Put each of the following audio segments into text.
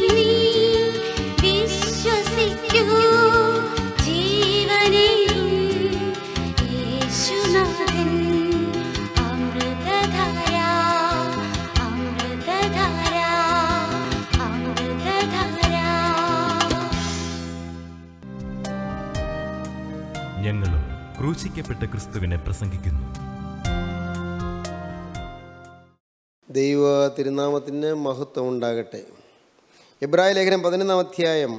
നീ വിശ്വസിക്കൂ ജീവനെയും യേശുനാഥൻ അമൃതധാര അമൃതധാര അമൃതധാര ഞങ്ങളും ക്രൂശിക്കപ്പെട്ട ക്രിസ്തുവിനെ പ്രസംഗിക്കുന്നു ദൈവ തിരുനാമത്തിന് മഹത്വം ഉണ്ടാകട്ടെ എബ്രായ ലേഖനം പതിനൊന്നാം അധ്യായം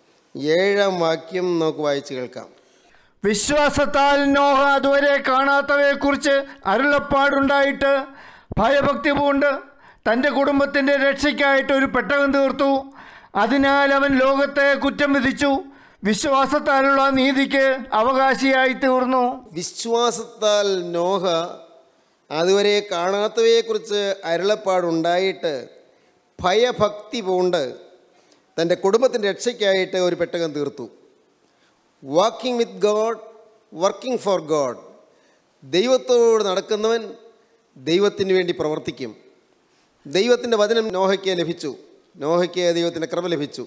ഏഴാം വാക്യം നമുക്ക് വായിച്ചു കേൾക്കാം വിശ്വാസത്താൽ നോഹ അതുവരെ കാണാത്തവയെക്കുറിച്ച് അരുളപ്പാടുണ്ടായിട്ട് ഭയഭക്തി പൂണ്ട് തൻ്റെ കുടുംബത്തിൻ്റെ രക്ഷയ്ക്കായിട്ട് ഒരു പെട്ടകം തീർത്തു അതിനാൽ അവൻ ലോകത്തെ കുറ്റം വിധിച്ചു വിശ്വാസത്താലുള്ള നീതിക്ക് അവകാശിയായി തീർന്നു വിശ്വാസത്താൽ നോഹ അതുവരെ കാണാത്തവയെക്കുറിച്ച് അരുളപ്പാടുണ്ടായിട്ട് ഭയഭക്തി പൂണ്ട് തൻ്റെ കുടുംബത്തിൻ്റെ രക്ഷയ്ക്കായിട്ട് ഒരു പെട്ടകം തീർത്തു walking with God working for God ദൈവത്തോട് നടക്കുന്നവൻ ദൈവത്തിന് വേണ്ടി പ്രവർത്തിക്കും ദൈവത്തിൻ്റെ വചനം നോഹയ്ക്ക് ലഭിച്ചു നോഹയ്ക്ക് ദൈവത്തിൻ്റെ കൃപ ലഭിച്ചു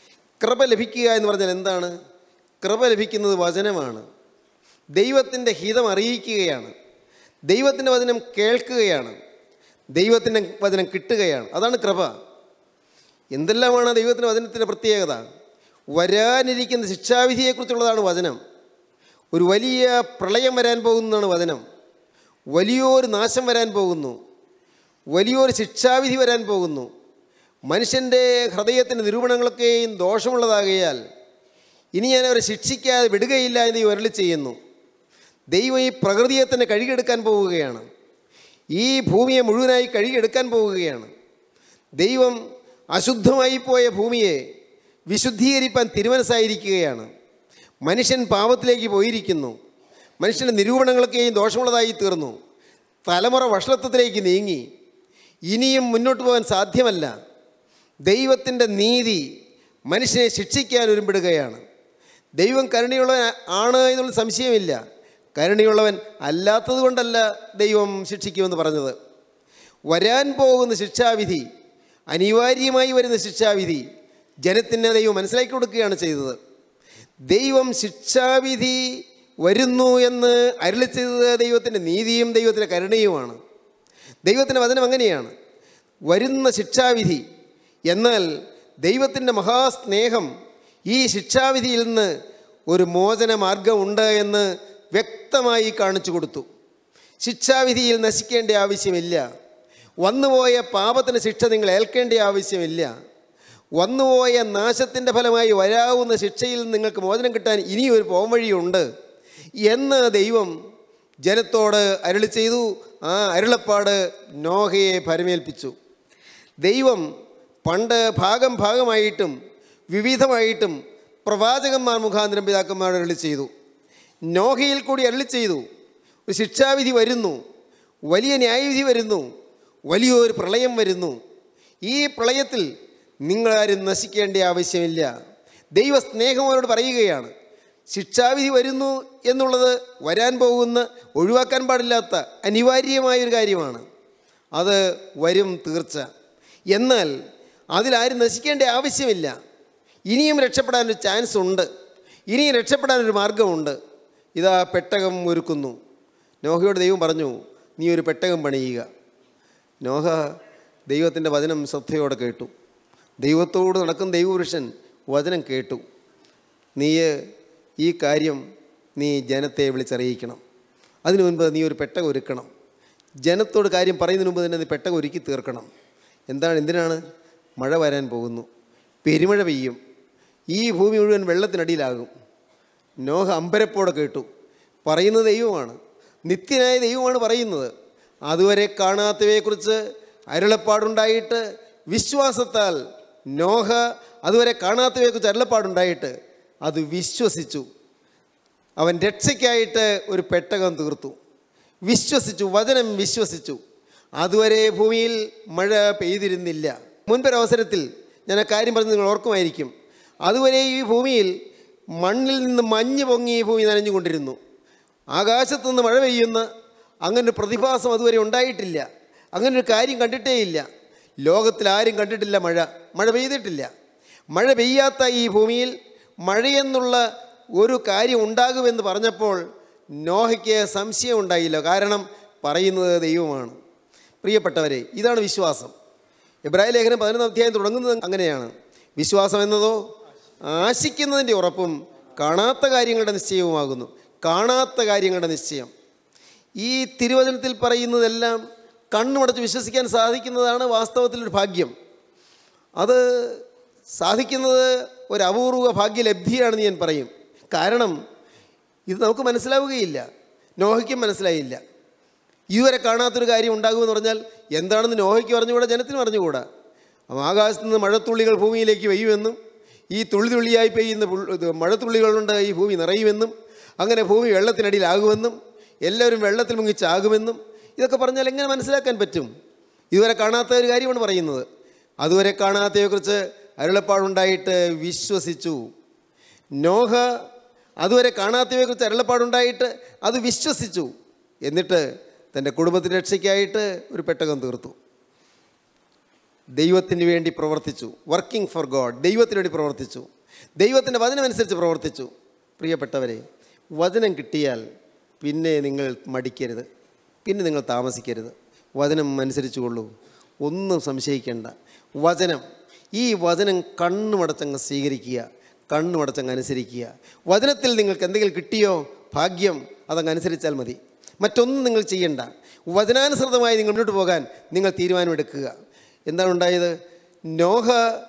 കൃപ ലഭിക്കുക എന്ന് പറഞ്ഞാൽ എന്താണ് കൃപ ലഭിക്കുന്നത് വചനമാണ് ദൈവത്തിൻ്റെ ഹിതം അറിയിക്കുകയാണ് ദൈവത്തിൻ്റെ വചനം കേൾക്കുകയാണ് ദൈവത്തിൻ്റെ വചനം കിട്ടുകയാണ് അതാണ് കൃപ എന്തെല്ലാമാണ് ദൈവത്തിൻ്റെ വചനത്തിൻ്റെ പ്രത്യേകത വരാനിരിക്കുന്ന ശിക്ഷാവിധിയെക്കുറിച്ചുള്ളതാണ് വചനം ഒരു വലിയ പ്രളയം വരാൻ പോകുന്നതാണ് വചനം വലിയൊരു നാശം വരാൻ പോകുന്നു വലിയൊരു ശിക്ഷാവിധി വരാൻ പോകുന്നു മനുഷ്യൻ്റെ ഹൃദയത്തിൻ്റെ നിരൂപണങ്ങളൊക്കെയും ദോഷമുള്ളതാകയാൽ ഇനി ഞാൻ അവരെ ശിക്ഷിക്കാതെ വിടുകയില്ല എന്ന് ഈ വരളി ചെയ്യുന്നു ദൈവം ഈ പ്രകൃതിയെ തന്നെ കഴുകിയെടുക്കാൻ പോവുകയാണ് ഈ ഭൂമിയെ മുഴുവനായി കഴുകിയെടുക്കാൻ പോവുകയാണ് ദൈവം അശുദ്ധമായി പോയ ഭൂമിയെ വിശുദ്ധീകരിപ്പാൻ തിരുമനസ്സായിരിക്കുകയാണ് മനുഷ്യൻ പാപത്തിലേക്ക് പോയിരിക്കുന്നു മനുഷ്യൻ്റെ നിരൂപണങ്ങളൊക്കെയും ദോഷമുള്ളതായി തീർന്നു തലമുറ വഷളത്വത്തിലേക്ക് നീങ്ങി ഇനിയും മുന്നോട്ട് പോകാൻ സാധ്യമല്ല ദൈവത്തിൻ്റെ നീതി മനുഷ്യനെ ശിക്ഷിക്കാൻ ഒരുമ്പിടുകയാണ് ദൈവം കരുണയുള്ളവൻ ആണ് എന്നുള്ള സംശയമില്ല കരുണയുള്ളവൻ അല്ലാത്തത് കൊണ്ടല്ല ദൈവം ശിക്ഷിക്കുമെന്ന് പറഞ്ഞത് വരാൻ പോകുന്ന ശിക്ഷാവിധി അനിവാര്യമായി വരുന്ന ശിക്ഷാവിധി ജനത്തിന് ദൈവം മനസ്സിലാക്കി കൊടുക്കുകയാണ് ചെയ്തത് ദൈവം ശിക്ഷാവിധി വരുന്നു എന്ന് അരുളി ചെയ്തത് ദൈവത്തിൻ്റെ നീതിയും ദൈവത്തിൻ്റെ കരുണയുമാണ് ദൈവത്തിൻ്റെ വചനം അങ്ങനെയാണ് വരുന്ന ശിക്ഷാവിധി എന്നാൽ ദൈവത്തിൻ്റെ മഹാസ്നേഹം ഈ ശിക്ഷാവിധിയിൽ നിന്ന് ഒരു മോചന മാർഗമുണ്ട് എന്ന് വ്യക്തമായി കാണിച്ചു കൊടുത്തു ശിക്ഷാവിധിയിൽ നശിക്കേണ്ട ആവശ്യമില്ല വന്നുപോയ പാപത്തിന് ശിക്ഷ നിങ്ങൾ ഏൽക്കേണ്ട ആവശ്യമില്ല വന്നുപോയ നാശത്തിൻ്റെ ഫലമായി വരാവുന്ന ശിക്ഷയിൽ നിന്ന് നിങ്ങൾക്ക് മോചനം കിട്ടാൻ ഇനിയൊരു പോംവഴിയുണ്ട് എന്ന് ദൈവം ജനത്തോട് അരുളി ചെയ്തു ആ അരുളപ്പാട് നോഹയെ പരമേൽപ്പിച്ചു ദൈവം പണ്ട് ഭാഗം ഭാഗമായിട്ടും വിവിധമായിട്ടും പ്രവാചകന്മാർ മുഖാന്തരം പിതാക്കന്മാർ അരുളി ചെയ്തു നോഹയിൽ കൂടി അരുളി ചെയ്തു ഒരു ശിക്ഷാവിധി വരുന്നു വലിയ ന്യായവിധി വരുന്നു വലിയൊരു പ്രളയം വരുന്നു ഈ പ്രളയത്തിൽ നിങ്ങളാരും നശിക്കേണ്ട ആവശ്യമില്ല ദൈവസ്നേഹം അവരോട് പറയുകയാണ് ശിക്ഷാവിധി വരുന്നു എന്നുള്ളത് വരാൻ പോകുന്ന ഒഴിവാക്കാൻ പാടില്ലാത്ത അനിവാര്യമായൊരു കാര്യമാണ് അത് വരും തീർച്ച എന്നാൽ അതിലാരും നശിക്കേണ്ട ആവശ്യമില്ല ഇനിയും രക്ഷപ്പെടാനൊരു ചാൻസ് ഉണ്ട് ഇനിയും രക്ഷപ്പെടാനൊരു മാർഗമുണ്ട് ഇതാ പെട്ടകം ഒരുക്കുന്നു നോഹയോട് ദൈവം പറഞ്ഞു നീ ഒരു പെട്ടകം പണിയുക നോഹ ദൈവത്തിൻ്റെ വചനം ശ്രദ്ധയോടെ കേട്ടു ദൈവത്തോട് നടക്കുന്ന ദൈവപുരുഷൻ വചനം കേട്ടു നീ ഈ കാര്യം നീ ജനത്തെ വിളിച്ചറിയിക്കണം അതിനു മുൻപ് നീ ഒരു പെട്ടകം ഒരുക്കണം ജനത്തോട് കാര്യം പറയുന്നതിന് മുമ്പ് തന്നെ നീ പെട്ടകം ഒരുക്കി തീർക്കണം എന്താണ് എന്തിനാണ് മഴ വരാൻ പോകുന്നു പെരുമഴ പെയ്യും ഈ ഭൂമി മുഴുവൻ വെള്ളത്തിനടിയിലാകും നോഹ അമ്പരപ്പോടെ കേട്ടു പറയുന്നത് ദൈവമാണ് നിത്യനായ ദൈവമാണ് പറയുന്നത് അതുവരെ കാണാത്തവയെക്കുറിച്ച് അരുളപ്പാടുണ്ടായിട്ട് വിശ്വാസത്താൽ നോഹ അതുവരെ കാണാത്തവയെക്കുറിച്ച് അരുളപ്പാടുണ്ടായിട്ട് അത് വിശ്വസിച്ചു അവൻ രക്ഷയ്ക്കായിട്ട് ഒരു പെട്ടകം തീർത്തു വിശ്വസിച്ചു വചനം വിശ്വസിച്ചു അതുവരെ ഭൂമിയിൽ മഴ പെയ്തിരുന്നില്ല മുൻപൊരവസരത്തിൽ ഞാൻ ആ കാര്യം പറഞ്ഞ് നിങ്ങൾ ഓർക്കുമായിരിക്കും അതുവരെ ഈ ഭൂമിയിൽ മണ്ണിൽ നിന്ന് മഞ്ഞ് പൊങ്ങി ഈ ഭൂമി നനഞ്ഞുകൊണ്ടിരുന്നു ആകാശത്തു നിന്ന് മഴ പെയ്യുന്ന അങ്ങനൊരു പ്രതിഭാസം അതുവരെ ഉണ്ടായിട്ടില്ല അങ്ങനൊരു കാര്യം കണ്ടിട്ടേയില്ല ലോകത്തിൽ ആരും കണ്ടിട്ടില്ല മഴ മഴ പെയ്തിട്ടില്ല മഴ പെയ്യാത്ത ഈ ഭൂമിയിൽ മഴയെന്നുള്ള ഒരു കാര്യം ഉണ്ടാകുമെന്ന് പറഞ്ഞപ്പോൾ നോഹയ്ക്ക് സംശയം ഉണ്ടായില്ല കാരണം പറയുന്നത് ദൈവമാണ് പ്രിയപ്പെട്ടവരെ ഇതാണ് വിശ്വാസം എബ്രാഹിം ലേഖനം പതിനൊന്നാം അധ്യായം തുടങ്ങുന്നത് അങ്ങനെയാണ് വിശ്വാസം എന്നതോ ആശിക്കുന്നതിൻ്റെ ഉറപ്പും കാണാത്ത കാര്യങ്ങളുടെ നിശ്ചയവുമാകുന്നു കാണാത്ത കാര്യങ്ങളുടെ നിശ്ചയം ഈ തിരുവചനത്തിൽ പറയുന്നതെല്ലാം കണ്ണുമടച്ച് വിശ്വസിക്കാൻ സാധിക്കുന്നതാണ് വാസ്തവത്തിലൊരു ഭാഗ്യം അത് സാധിക്കുന്നത് ഒരു അപൂർവ ഭാഗ്യലബ്ധിയാണെന്ന് ഞാൻ പറയും കാരണം ഇത് നമുക്ക് മനസ്സിലാവുകയില്ല നോഹയ്ക്കും മനസ്സിലായില്ല ഇതുവരെ കാണാത്തൊരു കാര്യം ഉണ്ടാകുമെന്ന് പറഞ്ഞാൽ എന്താണെന്ന് നോഹയ്ക്ക് പറഞ്ഞുകൂടാ ജനത്തിന് പറഞ്ഞുകൂടാ അപ്പം ആകാശത്ത് നിന്ന് മഴത്തുള്ളികൾ ഭൂമിയിലേക്ക് പെയ്യുമെന്നും ഈ തുള്ളി തുള്ളിയായി പെയ്യുന്ന പുൾ- ഇത് മഴത്തുള്ളികളുണ്ട് ഈ ഭൂമി നിറയുമെന്നും അങ്ങനെ ഭൂമി വെള്ളത്തിനടിയിലാകുമെന്നും എല്ലാവരും വെള്ളത്തിൽ മുങ്ങിച്ചാകുമെന്നും ഇതൊക്കെ പറഞ്ഞാൽ എങ്ങനെ മനസ്സിലാക്കാൻ പറ്റും ഇതുവരെ കാണാത്ത ഒരു കാര്യമാണ് പറയുന്നത് അതുവരെ കാണാത്തതിനെക്കുറിച്ച് അരുളപ്പാടുണ്ടായിട്ട് വിശ്വസിച്ചു നോഹ അതുവരെ കാണാത്തവയെക്കുറിച്ച് അരുളപ്പാടുണ്ടായിട്ട് അത് വിശ്വസിച്ചു എന്നിട്ട് തൻ്റെ കുടുംബത്തിൻ്റെ രക്ഷയ്ക്കായിട്ട് ഒരു പെട്ടകം തീർത്തു ദൈവത്തിന് വേണ്ടി പ്രവർത്തിച്ചു വർക്കിംഗ് ഫോർ ഗോഡ് ദൈവത്തിന് വേണ്ടി പ്രവർത്തിച്ചു ദൈവത്തിൻ്റെ വചനമനുസരിച്ച് പ്രവർത്തിച്ചു പ്രിയപ്പെട്ടവരെ വചനം കിട്ടിയാൽ പിന്നെ നിങ്ങൾ മടിക്കരുത് പിന്നെ നിങ്ങൾ താമസിക്കരുത് വചനം അനുസരിച്ചുകൊള്ളൂ ഒന്നും സംശയിക്കേണ്ട വചനം ഈ വചനം കണ്ണുമടച്ചങ്ങ് സ്വീകരിക്കുക കണ്ണുമടച്ചങ്ങ് അനുസരിക്കുക വചനത്തിൽ നിങ്ങൾക്ക് എന്തെങ്കിലും കിട്ടിയോ ഭാഗ്യം അതങ്ങ് അനുസരിച്ചാൽ മതി മറ്റൊന്നും നിങ്ങൾ ചെയ്യണ്ട വചനാനുസൃതമായി നിങ്ങൾ മുന്നോട്ട് പോകാൻ നിങ്ങൾ തീരുമാനമെടുക്കുക എന്താണ് ഉണ്ടായത് നോഹ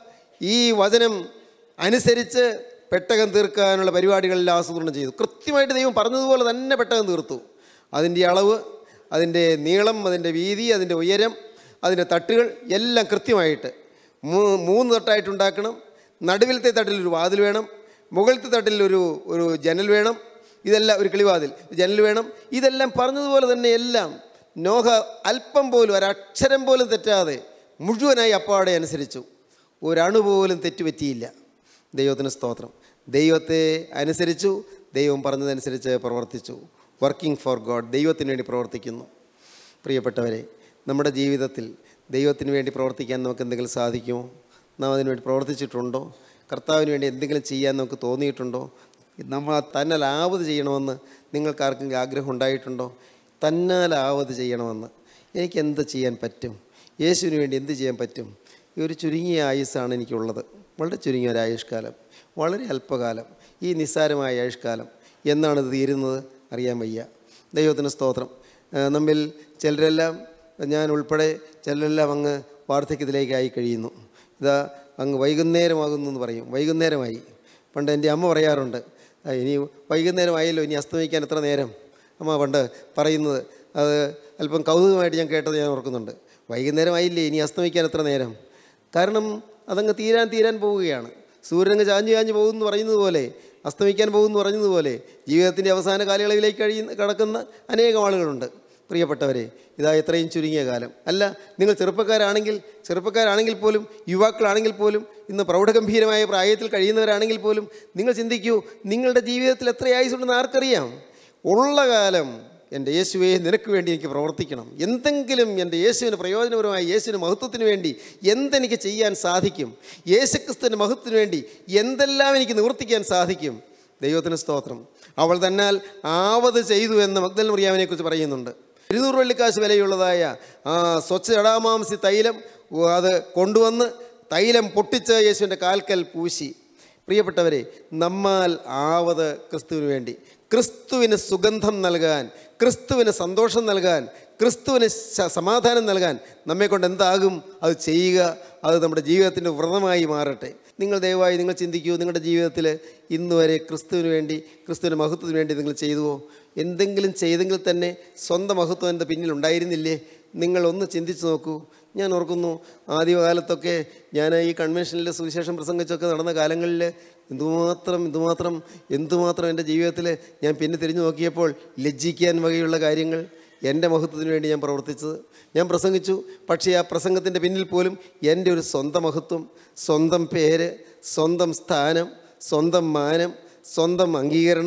ഈ വചനം അനുസരിച്ച് പെട്ടകം തീർക്കാനുള്ള പരിപാടികളെല്ലാം ആസൂത്രണം ചെയ്തു കൃത്യമായിട്ട് ദൈവം പറഞ്ഞതുപോലെ തന്നെ പെട്ടകം തീർത്തു അതിൻ്റെ അളവ് അതിൻ്റെ നീളം അതിൻ്റെ വീതി അതിൻ്റെ ഉയരം അതിൻ്റെ തട്ടുകൾ എല്ലാം കൃത്യമായിട്ട് മൂ- മൂന്ന് തട്ടായിട്ട് ഉണ്ടാക്കണം നടുവിലത്തെ തട്ടിൽ ഒരു വാതിൽ വേണം മുകളിലത്തെ തട്ടിൽ ഒരു ഒരു ജനൽ വേണം ഇതെല്ലാം ഒരു കിളിവാതിൽ ജനൽ വേണം ഇതെല്ലാം പറഞ്ഞതുപോലെ തന്നെ എല്ലാം നോഹ അല്പം പോലും ഒരക്ഷരം പോലും തെറ്റാതെ മുഴുവനായി അപ്പാടെ അനുസരിച്ചു ഒരണു പോലും തെറ്റുപറ്റിയില്ല ദൈവത്തിന് സ്തോത്രം ദൈവത്തെ അനുസരിച്ചു ദൈവം പറഞ്ഞതനുസരിച്ച് പ്രവർത്തിച്ചു വർക്കിംഗ് ഫോർ ഗോഡ് ദൈവത്തിന് വേണ്ടി പ്രവർത്തിക്കുന്നു പ്രിയപ്പെട്ടവരെ നമ്മുടെ ജീവിതത്തിൽ ദൈവത്തിന് വേണ്ടി പ്രവർത്തിക്കാൻ നമുക്ക് എന്തെങ്കിലും സാധിക്കുമോ നാം അതിനു വേണ്ടി പ്രവർത്തിച്ചിട്ടുണ്ടോ കർത്താവിന് വേണ്ടി എന്തെങ്കിലും ചെയ്യാൻ നമുക്ക് തോന്നിയിട്ടുണ്ടോ നമ്മൾ തന്നാലാവത് ചെയ്യണമെന്ന് നിങ്ങൾക്ക് ആർക്കെങ്കിലും ആഗ്രഹം ഉണ്ടായിട്ടുണ്ടോ തന്നാലാവത് ചെയ്യണമെന്ന് എനിക്ക് എന്ത് ചെയ്യാൻ പറ്റും യേശുവിന് വേണ്ടി എന്ത് ചെയ്യാൻ പറ്റും ഈ ഒരു ചുരുങ്ങിയ ആയുസ്സാണ് എനിക്കുള്ളത് വളരെ ചുരുങ്ങിയ ഒരു ആയുഷ്കാലം വളരെ അല്പകാലം ഈ നിസ്സാരമായ ആയുഷ്കാലം എന്നാണ് ഇത് തീരുന്നത് അറിയാൻ വയ്യ ദൈവത്തിന് സ്തോത്രം ആ, നമ്മിൽ ചിലരെല്ലാം ഞാൻ ഉൾപ്പെടെ ചിലരെല്ലാം അങ്ങ് വാർദ്ധക്യത്തിലേക്കായി കഴിയുന്നു ഇതാ അങ്ങ് വൈകുന്നേരമാകുന്നു എന്ന് പറയും വൈകുന്നേരമായി പണ്ട് എൻ്റെ അമ്മ പറയാറുണ്ട് "ആ, ഇനി വൈകുന്നേരമായല്ലോ ഇനി അസ്തമിക്കാൻ എത്ര നേരം അമ്മ പണ്ട് പറയുന്നത് അത് അല്പം കൗതുകമായിട്ട് ഞാൻ കേട്ടത് ഞാൻ ഓർക്കുന്നുണ്ട് വൈകുന്നേരമായില്ലേ ഇനി അസ്തമിക്കാൻ എത്ര നേരം കാരണം അതങ്ങ് തീരാൻ തീരാൻ പോവുകയാണ് സൂര്യനങ്ങ് ചാഞ്ഞു ചാഞ്ഞു പോകുമെന്ന് പറയുന്നത് പോലെ അസ്തമിക്കാൻ പോകുമെന്ന് പറഞ്ഞതുപോലെ ജീവിതത്തിൻ്റെ അവസാന കാലയളവിലേക്ക് കഴിയുന്ന കടക്കുന്ന അനേകം ആളുകളുണ്ട് പ്രിയപ്പെട്ടവരെ ഇതാ ഇത്രയും ചുരുങ്ങിയ കാലം അല്ല നിങ്ങൾ ചെറുപ്പക്കാരാണെങ്കിൽ ചെറുപ്പക്കാരാണെങ്കിൽ പോലും യുവാക്കളാണെങ്കിൽ പോലും ഇന്ന് പ്രൗഢഗംഭീരമായ പ്രായത്തിൽ കഴിയുന്നവരാണെങ്കിൽ പോലും നിങ്ങൾ ചിന്തിക്കൂ നിങ്ങളുടെ ജീവിതത്തിൽ എത്ര ആയുസുണ്ടെന്ന് ആർക്കറിയാം ഉള്ള കാലം എൻ്റെ യേശുവെ നിനക്ക് വേണ്ടി എനിക്ക് പ്രവർത്തിക്കണം എന്തെങ്കിലും എൻ്റെ യേശുവിന് പ്രയോജനപരമായി യേശുവിന് മഹത്വത്തിന് വേണ്ടി എന്തെനിക്ക് ചെയ്യാൻ സാധിക്കും യേശുക്രിസ്തുവിൻ്റെ മഹത്വത്തിന് വേണ്ടി എന്തെല്ലാം എനിക്ക് നിവർത്തിക്കാൻ സാധിക്കും ദൈവത്തിന് സ്തോത്രം അവൾ തന്നാൽ ആവത് ചെയ്തു എന്ന് മഗ്ദൽ മറിയാവിനെക്കുറിച്ച് പറയുന്നുണ്ട് ഇരുന്നൂറ് വെള്ളിക്കാശ് വിലയുള്ളതായ ആ സ്വച്ഛ ജടാമാംസി തൈലം ഉ, അത് കൊണ്ടുവന്ന് തൈലം പൊട്ടിച്ച് യേശുവിൻ്റെ കാൽക്കൽ പൂശി പ്രിയപ്പെട്ടവരെ നമ്മാൽ ആവത് ക്രിസ്തുവിന് വേണ്ടി ക്രിസ്തുവിന് സുഗന്ധം നൽകാൻ ക്രിസ്തുവിന് സന്തോഷം നൽകാൻ ക്രിസ്തുവിന് ശ- സമാധാനം നൽകാൻ നമ്മെക്കൊണ്ട് എന്താകും അത് ചെയ്യുക അത് നമ്മുടെ ജീവിതത്തിൻ്റെ വ്രതമായി മാറട്ടെ നിങ്ങൾ ദയവായി നിങ്ങൾ ചിന്തിക്കൂ നിങ്ങളുടെ ജീവിതത്തിൽ ഇന്ന് വരെ ക്രിസ്തുവിന് വേണ്ടി ക്രിസ്തുവിൻ്റെ മഹത്വത്തിന് വേണ്ടി നിങ്ങൾ ചെയ്തുവോ എന്തെങ്കിലും ചെയ്തെങ്കിൽ തന്നെ സ്വന്തം മഹത്വം എൻ്റെ പിന്നിൽ ഉണ്ടായിരുന്നില്ലേ നിങ്ങൾ ഒന്ന് ചിന്തിച്ച് നോക്കൂ ഞാൻ ഓർക്കുന്നു ആദ്യകാലത്തൊക്കെ ഞാൻ ഈ കൺവെൻഷനിൽ സുവിശേഷം പ്രസംഗിച്ചൊക്കെ നടന്ന കാലങ്ങളിൽ എന്തുമാത്രം എന്തുമാത്രം എന്തുമാത്രം എൻ്റെ ജീവിതത്തിൽ ഞാൻ പിന്നെ തിരിഞ്ഞു നോക്കിയപ്പോൾ ലജ്ജിക്കാൻ വകയുള്ള കാര്യങ്ങൾ എൻ്റെ മഹത്വത്തിന് വേണ്ടി ഞാൻ പ്രവർത്തിച്ചത് ഞാൻ പ്രസംഗിച്ചു പക്ഷേ ആ പ്രസംഗത്തിൻ്റെ പിന്നിൽ പോലും എൻ്റെ ഒരു സ്വന്തം മഹത്വം സ്വന്തം പേര് സ്വന്തം സ്ഥാനം സ്വന്തം മാനം സ്വന്തം അംഗീകരണം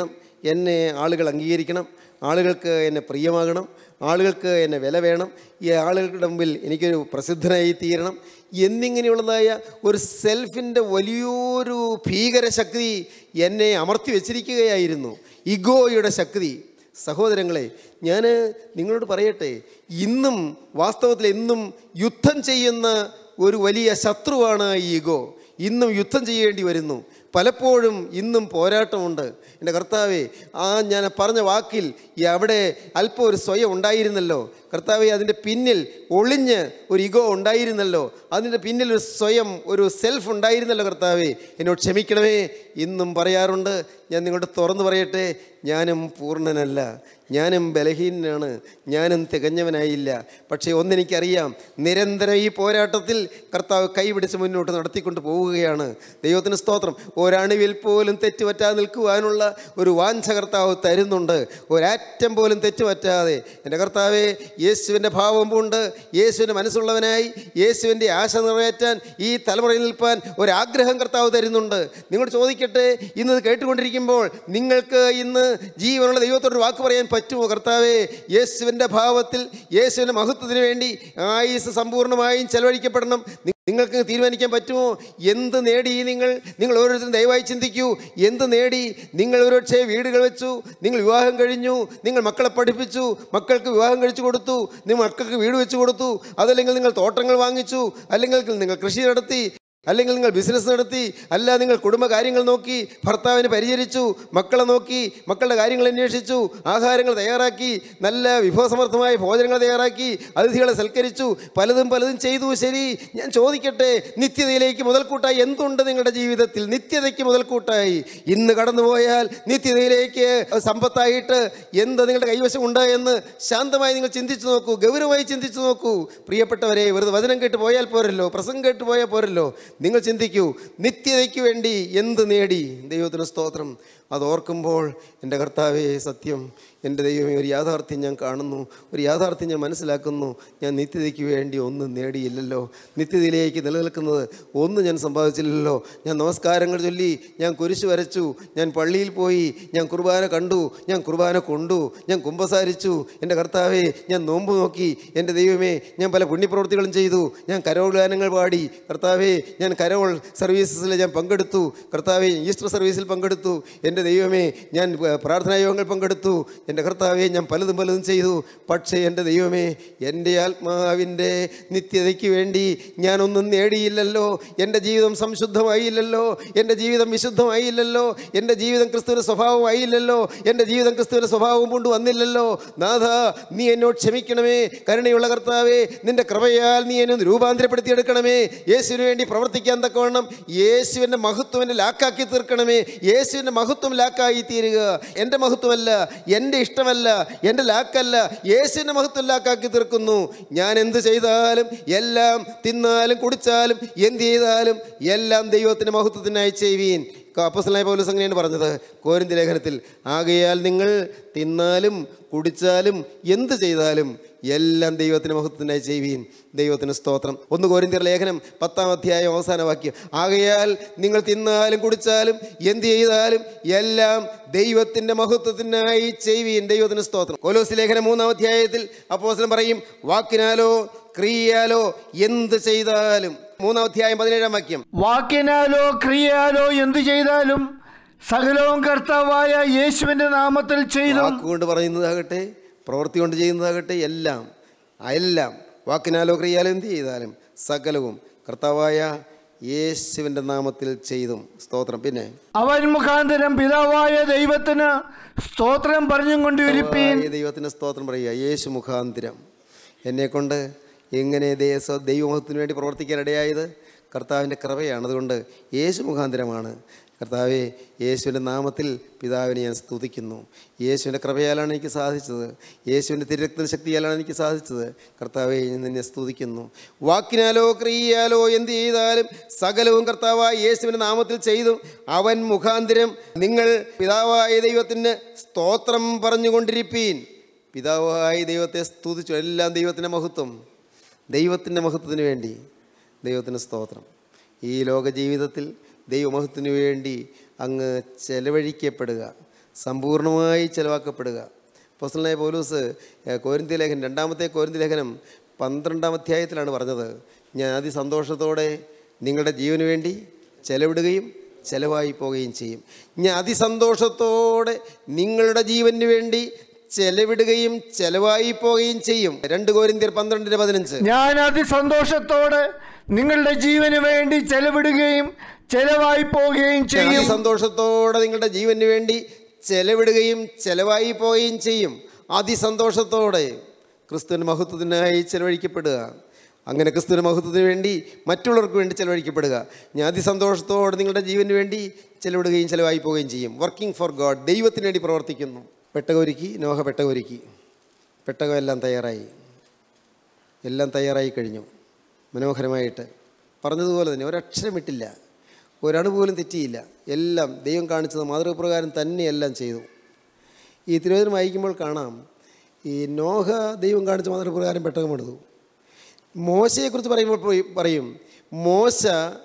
എന്നെ ആളുകൾ അംഗീകരിക്കണം ആളുകൾക്ക് എന്നെ പ്രിയമാകണം ആളുകൾക്ക് എന്നെ വില വേണം ഈ ആളുകളുടെ മുമ്പിൽ എനിക്കൊരു പ്രസിദ്ധനായി തീരണം എന്നിങ്ങനെയുള്ളതായ ഒരു സെൽഫിൻ്റെ വലിയൊരു ഭീകരശക്തി എന്നെ അമർത്തി വച്ചിരിക്കുകയായിരുന്നു ഇഗോയുടെ ശക്തി സഹോദരങ്ങളെ ഞാൻ നിങ്ങളോട് പറയട്ടെ ഇന്നും വാസ്തവത്തിൽ ഇന്നും യുദ്ധം ചെയ്യുന്ന ഒരു വലിയ ശത്രുവാണ് ഈ ഈഗോ ഇന്നും യുദ്ധം ചെയ്യേണ്ടി വരുന്നു പലപ്പോഴും ഇന്നും പോരാട്ടമുണ്ട് എൻ്റെ കർത്താവെ ആ ഞാൻ പറഞ്ഞ വാക്കിൽ ഈ അവിടെ അല്പം ഒരു സ്വയം ഉണ്ടായിരുന്നല്ലോ കർത്താവെ അതിൻ്റെ പിന്നിൽ ഒളിഞ്ഞ് ഒരു ഇഗോ ഉണ്ടായിരുന്നല്ലോ അതിൻ്റെ പിന്നിൽ ഒരു സ്വയം ഒരു സെൽഫ് ഉണ്ടായിരുന്നല്ലോ കർത്താവെ എന്നോട് ക്ഷമിക്കണമേ ഇന്നും പറയാറുണ്ട് ഞാൻ നിങ്ങളോട് തുറന്നു പറയട്ടെ ഞാനും പൂർണ്ണനല്ല ഞാനും ബലഹീനനാണ് ഞാനും തികഞ്ഞവനായില്ല പക്ഷേ ഒന്നെനിക്കറിയാം നിരന്തരം ഈ പോരാട്ടത്തിൽ കർത്താവ് കൈപിടിച്ച് മുന്നോട്ട് നടത്തിക്കൊണ്ട് പോവുകയാണ് ദൈവത്തിന് സ്തോത്രം ഒരണുവിൽ പോലും തെറ്റുപറ്റാതെ നിൽക്കുവാനുള്ള ഒരു വാഞ്ച കർത്താവ് തരുന്നുണ്ട് ഒരാറ്റം പോലും തെറ്റുപറ്റാതെ എൻ്റെ കർത്താവെ യേശുവിൻ്റെ ഭാവം കൊണ്ട് യേശുവിൻ്റെ മനസ്സുള്ളവനായി യേശുവിൻ്റെ ആശ നിറവേറ്റാൻ ഈ തലമുറയിൽ നിൽപ്പാൻ ഒരാഗ്രഹം കർത്താവ് തരുന്നുണ്ട് നിങ്ങൾ ചോദിക്കട്ടെ ഇന്ന് ഇത് കേട്ടുകൊണ്ടിരിക്കുമ്പോൾ നിങ്ങൾക്ക് ഇന്ന് ജീവനുള്ള ദൈവത്തോട് വാക്ക് പറയാൻ പറ്റുമോ കർത്താവേ യേശുവിൻ്റെ ഭാവത്തിൽ യേശുവിൻ്റെ മഹത്വത്തിന് വേണ്ടി ആയുസ് സമ്പൂർണ്ണമായും ചെലവഴിക്കപ്പെടണം നി- നിങ്ങൾക്ക് തീരുമാനിക്കാൻ പറ്റുമോ എന്ത് നേടി നിങ്ങൾ നിങ്ങൾ ഓരോരുത്തരും ദയവായി ചിന്തിക്കൂ എന്ത് നേടി നിങ്ങൾ ഒരുപക്ഷെ വീടുകൾ വെച്ചു നിങ്ങൾ വിവാഹം കഴിഞ്ഞു നിങ്ങൾ മക്കളെ പഠിപ്പിച്ചു മക്കൾക്ക് വിവാഹം കഴിച്ചു കൊടുത്തു നിങ്ങൾ മക്കൾക്ക് വീട് വെച്ച് കൊടുത്തു അതല്ലെങ്കിൽ നിങ്ങൾ തോട്ടങ്ങൾ വാങ്ങിച്ചു അല്ലെങ്കിൽ നിങ്ങൾ കൃഷി നടത്തി അല്ലെങ്കിൽ നിങ്ങൾ ബിസിനസ് നടത്തി അല്ല നിങ്ങൾ കുടുംബകാര്യങ്ങൾ നോക്കി ഭർത്താവിനെ പരിചരിച്ചു മക്കളെ നോക്കി മക്കളുടെ കാര്യങ്ങൾ അന്വേഷിച്ചു ആഹാരങ്ങൾ തയ്യാറാക്കി നല്ല വിഭവസമർത്ഥമായ ഭോജനങ്ങൾ തയ്യാറാക്കി അതിഥികളെ സൽക്കരിച്ചു പലതും പലതും ചെയ്തു ശരി ഞാൻ ചോദിക്കട്ടെ നിത്യതയിലേക്ക് മുതൽക്കൂട്ടായി എന്തുണ്ട് നിങ്ങളുടെ ജീവിതത്തിൽ നിത്യതയ്ക്ക് മുതൽക്കൂട്ടായി ഇന്ന് കടന്നുപോയാൽ നിത്യതയിലേക്ക് സമ്പത്തായിട്ട് എന്ത് നിങ്ങളുടെ കൈവശം ഉണ്ട് എന്ന് ശാന്തമായി നിങ്ങൾ ചിന്തിച്ചു നോക്കൂ ഗൗരവമായി ചിന്തിച്ചു നോക്കൂ പ്രിയപ്പെട്ടവരെ വെറുതെ വചനം കേട്ട് പോയാൽ പോരല്ലോ പ്രസംഗം കേട്ട് പോയാൽ പോരല്ലോ നിങ്ങൾ ചിന്തിക്കൂ നിത്യതയ്ക്ക് വേണ്ടി എന്ത് നേടി ദൈവത്തിന് സ്തോത്രം അത് ഓർക്കുമ്പോൾ എൻ്റെ കർത്താവേ സത്യം എൻ്റെ ദൈവമേ ഒരു യാഥാർത്ഥ്യം ഞാൻ കാണുന്നു ഒരു യാഥാർത്ഥ്യം ഞാൻ മനസ്സിലാക്കുന്നു ഞാൻ നിത്യതയ്ക്ക് വേണ്ടി ഒന്നും നേടിയില്ലല്ലോ നിത്യതയിലേക്ക് നിലനിൽക്കുന്നത് ഒന്നും ഞാൻ സമ്പാദിച്ചില്ലല്ലോ ഞാൻ നമസ്കാരങ്ങൾ ചൊല്ലി ഞാൻ കുരിശ് വരച്ചു ഞാൻ പള്ളിയിൽ പോയി ഞാൻ കുർബാന കണ്ടു ഞാൻ കുർബാന കൊണ്ടു ഞാൻ കുമ്പസാരിച്ചു എൻ്റെ കർത്താവേ ഞാൻ നോമ്പ് നോക്കി എൻ്റെ ദൈവമേ ഞാൻ പല പുണ്യപ്രവൃത്തികളും ചെയ്തു ഞാൻ കരോൾ ഗാനങ്ങൾ പാടി കർത്താവേ ഞാൻ കരോൾ സർവീസസിൽ ഞാൻ പങ്കെടുത്തു കർത്താവേ ഈസ്റ്റർ സർവീസിൽ പങ്കെടുത്തു എൻ്റെ ദൈവമേ ഞാൻ ഏർ, പ്രാർത്ഥനാ യോഗങ്ങൾ പങ്കെടുത്തു എൻ്റെ കർത്താവെ ഞാൻ പലതും പലതും ചെയ്തു പക്ഷേ എൻ്റെ ദൈവമേ എൻ്റെ ആത്മാവിൻ്റെ നിത്യതയ്ക്ക് വേണ്ടി ഞാനൊന്നും നേടിയില്ലല്ലോ എൻ്റെ ജീവിതം സംശുദ്ധമായില്ലല്ലോ എൻ്റെ ജീവിതം വിശുദ്ധമായില്ലല്ലോ എൻ്റെ ജീവിതം ക്രിസ്തുവിൻ്റെ സ്വഭാവമായില്ലല്ലോ എൻ്റെ ജീവിതം ക്രിസ്തുവിൻ്റെ സ്വഭാവം കൊണ്ട് വന്നില്ലല്ലോ നാഥ നീ എന്നോട് ക്ഷമിക്കണമേ കരുണയുള്ള കർത്താവേ നിൻ്റെ കൃപയാൽ നീ എന്നെ ഒന്ന് രൂപാന്തരപ്പെടുത്തിയെടുക്കണമേ യേശുവിന് വേണ്ടി പ്രവർത്തിക്കാൻ തക്കവണ്ണം യേശുവിൻ്റെ മഹത്വം എന്നെ ലാക്കാക്കി തീർക്കണമേ യേശുവിൻ്റെ മഹത്വം ലാക്കായി തീരുക എൻ്റെ മഹത്വമല്ല എൻ്റെ ഇഷ്ടമല്ല എൻ്റെ ലാക്കല്ല യേശുവിൻ്റെ മഹത്വം ലാക്കാക്കി തീർക്കുന്നു ഞാൻ എന്ത് ചെയ്താലും എല്ലാം തിന്നാലും കുടിച്ചാലും എന്ത് ചെയ്താലും എല്ലാം ദൈവത്തിൻ്റെ മഹത്വത്തിനായി ചെയ്യുവീൻ അപ്പസ്തലനായ പൗലോസ് അങ്ങനെയാണ് പറഞ്ഞത് കോരിന്തി ലേഖനത്തിൽ ആകയാൽ നിങ്ങൾ തിന്നാലും കുടിച്ചാലും എന്ത് ചെയ്താലും എല്ലാം ദൈവത്തിന് മഹത്വത്തിനായി ചെയ്യുവീൻ ദൈവത്തിന് സ്തോത്രം ഒന്ന് കോരിന്തിയർ ലേഖനം പത്താം അധ്യായം അവസാന വാക്യം ആകയാൽ നിങ്ങൾ തിന്നാലും കുടിച്ചാലും എന്ത് ചെയ്താലും എല്ലാം ദൈവത്തിൻ്റെ മഹത്വത്തിനായി ചെയ്യുവീൻ ദൈവത്തിന് സ്തോത്രം കോലോസ് ലേഖനം മൂന്നാം അധ്യായത്തിൽ അപ്പോസ്തലൻ പറയും വാക്കിനാലോ ക്രിയയാലോ എന്ത് ചെയ്താലും മൂന്നാം അധ്യായം പതിനേഴാം വാക്യം വാക്കിനാലോ ക്രിയയാലോ എന്തു ചെയ്താലും സകലവും കർത്താവായ യേശുവിൻ്റെ നാമത്തിൽ ചെയ്തും വാക്കുകൊണ്ട് പറയുന്നതാകട്ടെ പ്രവൃത്തി കൊണ്ട് ചെയ്യുന്നതാകട്ടെ എല്ലാം എല്ലാം വാക്കിനാലോ ക്രിയാലോ എന്ത് ചെയ്താലും സകലവും കർത്താവായ യേശുവിൻ്റെ നാമത്തിൽ ചെയ്തും സ്തോത്രം പിന്നെ അവൻ മുഖാന്തരം പിതാവായ ദൈവത്തിന് സ്തോത്രം പറഞ്ഞും കൊണ്ടിരിപ്പീൻ ഈ ദൈവത്തിന് സ്തോത്രം പറയുക യേശു മുഖാന്തിരം എന്നെക്കൊണ്ട് എങ്ങനെ ദേശ ദൈവമഹത്തിന് വേണ്ടി പ്രവർത്തിക്കാൻ ഇടയായത് കർത്താവിൻ്റെ കൃപയാണ് അതുകൊണ്ട് യേശു മുഖാന്തിരമാണ് കർത്താവെ യേശുവിൻ്റെ നാമത്തിൽ പിതാവിനെ ഞാൻ സ്തുതിക്കുന്നു യേശുവിൻ്റെ കൃപയാലാണ് എനിക്ക് സാധിച്ചത് യേശുവിൻ്റെ തിരക്തന ശക്തിയാലാണ് എനിക്ക് സാധിച്ചത് കർത്താവെ ഞാൻ നിന്നെ സ്തുതിക്കുന്നു വാക്കിനാലോ ക്രിയയാലോ എന്ത് ചെയ്താലും സകലവും കർത്താവായ യേശുവിൻ്റെ നാമത്തിൽ ചെയ്തും അവൻ മുഖാന്തിരം നിങ്ങൾ പിതാവായ ദൈവത്തിന് സ്തോത്രം പറഞ്ഞുകൊണ്ടിരിപ്പീൻ പിതാവായ ദൈവത്തെ സ്തുതിച്ചു എല്ലാം ദൈവത്തിൻ്റെ മഹത്വം ദൈവത്തിൻ്റെ മഹത്വത്തിന് വേണ്ടി ദൈവത്തിന് സ്തോത്രം ഈ ലോക ജീവിതത്തിൽ ദൈവമഹത്വത്തിന് വേണ്ടി അങ്ങ് ചെലവഴിക്കപ്പെടുക സമ്പൂർണ്ണമായി ചെലവാക്കപ്പെടുക പൊസലായ പൗലൂസ് ഏഹ്, കോരിന്ത്യ ലേഖനം രണ്ടാമത്തെ കോരിന്ത്യ ലേഖനം പന്ത്രണ്ടാം അധ്യായത്തിലാണ് പറഞ്ഞത് ഞാൻ അതിസന്തോഷത്തോടെ നിങ്ങളുടെ ജീവന് വേണ്ടി ചെലവിടുകയും ചെലവായി പോവുകയും ചെയ്യും ഞാൻ അതിസന്തോഷത്തോടെ നിങ്ങളുടെ ജീവന് വേണ്ടി ചെലവിടുകയും ചെലവായി പോവുകയും ചെയ്യും രണ്ട് കോരിന്ത്യർ പന്ത്രണ്ടിന് പതിനഞ്ച് ഞാൻ അതിസന്തോഷത്തോടെ നിങ്ങളുടെ ജീവന് വേണ്ടി ചെലവിടുകയും ചെലവായി പോവുകയും ചെയ്യും അതിസന്തോഷത്തോടെ നിങ്ങളുടെ ജീവന് വേണ്ടി ചെലവിടുകയും ചെലവായി പോവുകയും ചെയ്യും അതിസന്തോഷത്തോടെ ക്രിസ്തുവിന് മഹത്വത്തിനായി ചെലവഴിക്കപ്പെടുക അങ്ങനെ ക്രിസ്തുവിന് മഹത്വത്തിന് വേണ്ടി മറ്റുള്ളവർക്ക് വേണ്ടി ചെലവഴിക്കപ്പെടുക ഞാൻ അതിസന്തോഷത്തോടെ നിങ്ങളുടെ ജീവന് വേണ്ടി ചെലവിടുകയും ചെലവായി പോവുകയും ചെയ്യും വർക്കിംഗ് ഫോർ ഗോഡ് ദൈവത്തിന് വേണ്ടി പ്രവർത്തിക്കുന്നു പെട്ടകൊരുക്കി നോഹ പെട്ടകൊരുക്കി പെട്ടകം എല്ലാം തയ്യാറായി എല്ലാം തയ്യാറായി കഴിഞ്ഞു മനോഹരമായിട്ട് പറഞ്ഞതുപോലെ തന്നെ ഒരക്ഷരം ഇട്ടില്ല ഒരണു പോലും തെറ്റിയില്ല എല്ലാം ദൈവം കാണിച്ചത് മാതൃകപ്രകാരം തന്നെ എല്ലാം ചെയ്തു ഈ തിരുവചനം വായിക്കുമ്പോൾ കാണാം ഈ നോഹ ദൈവം കാണിച്ച മാതൃകപ്രകാരം പെട്ടകം എടുത്തു മോശയെക്കുറിച്ച് പറയുമ്പോൾ പോയി- പറയും മോശ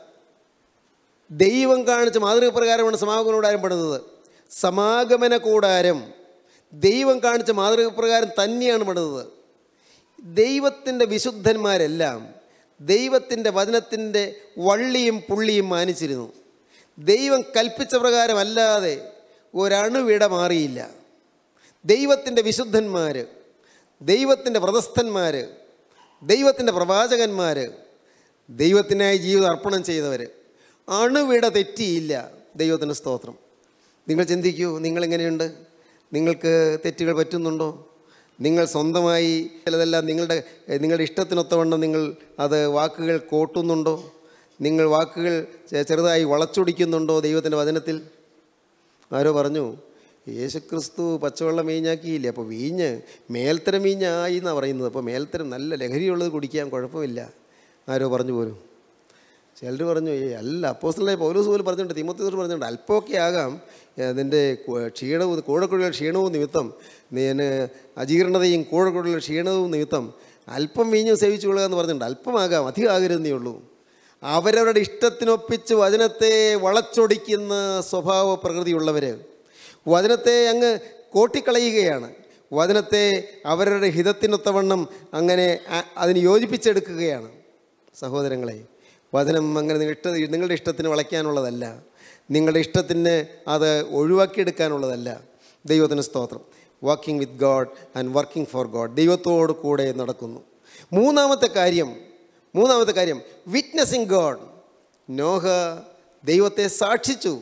ദൈവം കാണിച്ച മാതൃകപ്രകാരമാണ് സമാഗമന കൂടാരം പണിതത് സമാഗമന കൂടാരം ദൈവം കാണിച്ച മാതൃകപ്രകാരം തന്നെയാണ് പണിതത് ദൈവത്തിൻ്റെ വിശുദ്ധന്മാരെല്ലാം ദൈവത്തിൻ്റെ വചനത്തിൻ്റെ വള്ളിയും പുള്ളിയും മാനിച്ചിരുന്നു ദൈവം കൽപ്പിച്ച പ്രകാരമല്ലാതെ ഒരണുവിട മാറിയില്ല ദൈവത്തിൻ്റെ വിശുദ്ധന്മാർ ദൈവത്തിൻ്റെ വ്രതസ്ഥന്മാർ ദൈവത്തിൻ്റെ പ്രവാചകന്മാർ ദൈവത്തിനായി ജീവിതം അർപ്പണം ചെയ്തവർ അണുവിട തെറ്റിയില്ല ദൈവത്തിൻ്റെ സ്തോത്രം നിങ്ങൾ ചിന്തിക്കൂ നിങ്ങളെങ്ങനെയുണ്ട് നിങ്ങൾക്ക് തെറ്റുകൾ പറ്റുന്നുണ്ടോ നിങ്ങൾ സ്വന്തമായി ചിലതെല്ലാം നിങ്ങളുടെ നിങ്ങളുടെ ഇഷ്ടത്തിനൊത്തവണ്ണം നിങ്ങൾ അത് വാക്കുകൾ കോട്ടുന്നുണ്ടോ നിങ്ങൾ വാക്കുകൾ ചെ- ചെറുതായി വളച്ചൊടിക്കുന്നുണ്ടോ ദൈവത്തിൻ്റെ വചനത്തിൽ ആരോ പറഞ്ഞു യേശുക്രിസ്തു പച്ചവെള്ളം വീഞ്ഞാക്കിയില്ലേ അപ്പോൾ വീഞ്ഞ് മേൽത്തരം വീഞ്ഞായി എന്നാണ് പറയുന്നത് അപ്പോൾ മേൽത്തരം നല്ല ലഹരിയുള്ളത് കുടിക്കാൻ കുഴപ്പമില്ല ആരോ പറഞ്ഞു പോലും ചിലർ പറഞ്ഞു ഏയ് അല്ല അപ്പോസ്റ്റലായ പൗലോസ് പോലും പറഞ്ഞിട്ടുണ്ട് തിമോത്തിയോട് പറഞ്ഞിട്ടുണ്ട് അല്പമൊക്കെ ആകാം അതിൻ്റെ ക്ഷീണവും കൂഴക്കുഴലുള്ള ക്ഷീണവും നിമിത്തം ഞാൻ അജീർണതയും കൂഴക്കുഴലുള്ള ക്ഷീണവും നിമിത്തം അല്പം വീഞ്ഞും സേവിച്ചു കൊള്ളുക എന്ന് പറഞ്ഞിട്ടുണ്ട് അല്പമാകാം അധികം ആകരുതേ ഉള്ളൂ അവരവരുടെ ഇഷ്ടത്തിനൊപ്പിച്ച് വചനത്തെ വളച്ചൊടിക്കുന്ന സ്വഭാവ പ്രകൃതിയുള്ളവർ വചനത്തെ അങ്ങ് കോട്ടിക്കളയുകയാണ് വചനത്തെ അവരുടെ ഹിതത്തിനൊത്തവണ്ണം അങ്ങനെ അ- അതിന് യോജിപ്പിച്ചെടുക്കുകയാണ് സഹോദരങ്ങളെ വചനം അങ്ങനെ നിങ്ങളുടെ ഇഷ്ട നിങ്ങളുടെ ഇഷ്ടത്തിന് വളയ്ക്കാനുള്ളതല്ല നിങ്ങളുടെ ഇഷ്ടത്തിന് അത് ഒഴിവാക്കിയെടുക്കാനുള്ളതല്ല ദൈവത്തിന് സ്തോത്രം walking with God and working for God ദൈവത്തോട് കൂടെ നടക്കുന്നു മൂന്നാമത്തെ കാര്യം മൂന്നാമത്തെ കാര്യം വിറ്റ്നസിങ് ഗോഡ് നോഹ ദൈവത്തെ സാക്ഷിച്ചു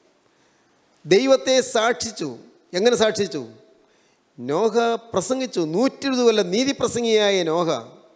ദൈവത്തെ സാക്ഷിച്ചു എങ്ങനെ സാക്ഷിച്ചു നോഹ പ്രസംഗിച്ചു നൂറ്റിരുപത് കൊല്ലം നീതി പ്രസംഗിയായ നോഹ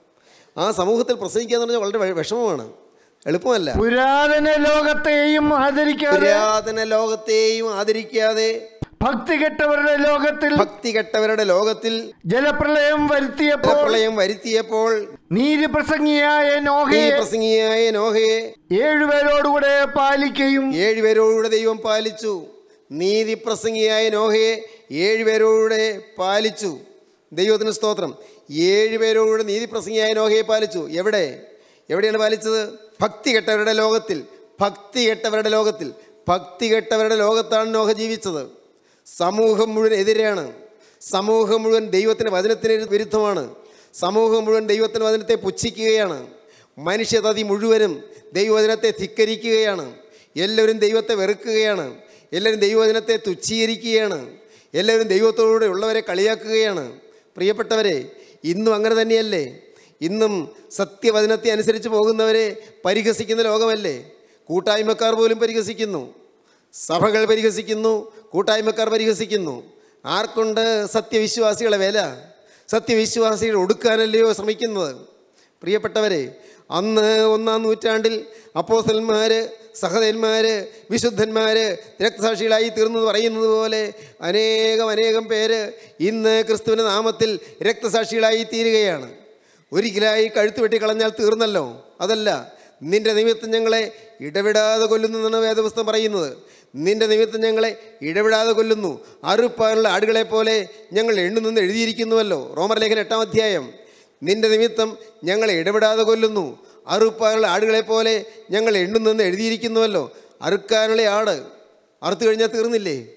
ആ സമൂഹത്തിൽ പ്രസംഗിക്കുക എന്ന് പറഞ്ഞാൽ വളരെ വെ- വിഷമമാണ് എളുപ്പമല്ല പുരാതന ലോകത്തെയും ആദരിക്കാതെ പുരാതന ലോകത്തെയും ആദരിക്കാതെ ഭക്തി കെട്ടവരുടെ ലോകത്തിൽ ഭക്തി കെട്ടവരുടെ ലോകത്തിൽ ജലപ്രളയം വരുത്തിയപ്പോൾ പ്രളയം വരുത്തിയപ്പോൾ നീതി പ്രസംഗിയായ ഈ നോഹയെ പ്രസംഗിയായ നോഹയെ ഏഴുപേരോടുകൂടെ പാലിക്കുകയും ഏഴുപേരോടുകൂടെ ദൈവം പാലിച്ചു നീതി പ്രസംഗിയായ നോഹയെ ഏഴുപേരോടുകൂടെ പാലിച്ചു ദൈവത്തിന് സ്തോത്രം ഏഴുപേരോടുകൂടെ നീതി പ്രസംഗിയായ നോഹയെ പാലിച്ചു എവിടെ എവിടെയാണ് പാലിച്ചത് ഭക്തി കെട്ടവരുടെ ലോകത്തിൽ ഭക്തി കെട്ടവരുടെ ലോകത്തിൽ ഭക്തി കെട്ടവരുടെ ലോകത്താണ് നോഹ ജീവിച്ചത് സമൂഹം മുഴുവൻ എതിരെയാണ് സമൂഹം മുഴുവൻ ദൈവത്തിൻ്റെ വചനത്തിന് വിരുദ്ധമാണ് സമൂഹം മുഴുവൻ ദൈവത്തിൻ്റെ വചനത്തെ പുച്ഛിക്കുകയാണ് മനുഷ്യതതി മുഴുവനും ദൈവവചനത്തെ ധിക്കരിക്കുകയാണ് എല്ലാവരും ദൈവത്തെ വെറുക്കുകയാണ് എല്ലാവരും ദൈവവചനത്തെ തുച്ഛീകരിക്കുകയാണ് എല്ലാവരും ദൈവത്തോടെ ഉള്ളവരെ കളിയാക്കുകയാണ് പ്രിയപ്പെട്ടവരെ ഇന്നും അങ്ങനെ തന്നെയല്ലേ ഇന്നും സത്യവചനത്തെ അനുസരിച്ച് പോകുന്നവരെ പരിഹസിക്കുന്ന ലോകമല്ലേ കൂട്ടായ്മക്കാർ പോലും പരിഹസിക്കുന്നു സഭകൾ പരിഹസിക്കുന്നു കൂട്ടായ്മക്കാർ പരിഹസിക്കുന്നു ആർക്കുണ്ട് സത്യവിശ്വാസികളെ വില സത്യവിശ്വാസികൾ ഒടുക്കാനല്ലയോ ശ്രമിക്കുന്നത് പ്രിയപ്പെട്ടവരെ അന്ന് ഒന്നാം നൂറ്റാണ്ടിൽ അപ്പോസന്മാർ സഹതന്മാർ വിശുദ്ധന്മാർ രക്തസാക്ഷികളായി തീർന്നത് പറയുന്നത് പോലെ അനേകം അനേകം പേര് ഇന്ന് ക്രിസ്തുവിൻ്റെ നാമത്തിൽ രക്തസാക്ഷികളായി തീരുകയാണ് ഒരിക്കലായി കഴുത്ത് വെട്ടിക്കളഞ്ഞാൽ തീർന്നല്ലോ അതല്ല നിന്റെ നിമിത്തം ഞങ്ങളെ ഇടവിടാതെ കൊല്ലുന്നു എന്നാണ് വേദപുസ്തകം പറയുന്നത് നിന്റെ നിമിത്തം ഞങ്ങളെ ഇടവിടാതെ കൊല്ലുന്നു അറുപ്പാനുള്ള ആടുകളെ പോലെ ഞങ്ങൾ എണ്ണുന്നെന്ന് എഴുതിയിരിക്കുന്നുവല്ലോ റോമർ ലേഖനം എട്ടാം അധ്യായം നിന്റെ നിമിത്തം ഞങ്ങളെ ഇടപെടാതെ കൊല്ലുന്നു അറുപ്പാനുള്ള ആടുകളെ പോലെ ഞങ്ങൾ എണ്ണുന്നെന്ന് എഴുതിയിരിക്കുന്നുവല്ലോ അറുക്കാനുള്ള ആട് അറുത്തു കഴിഞ്ഞാൽ തീർന്നില്ലേ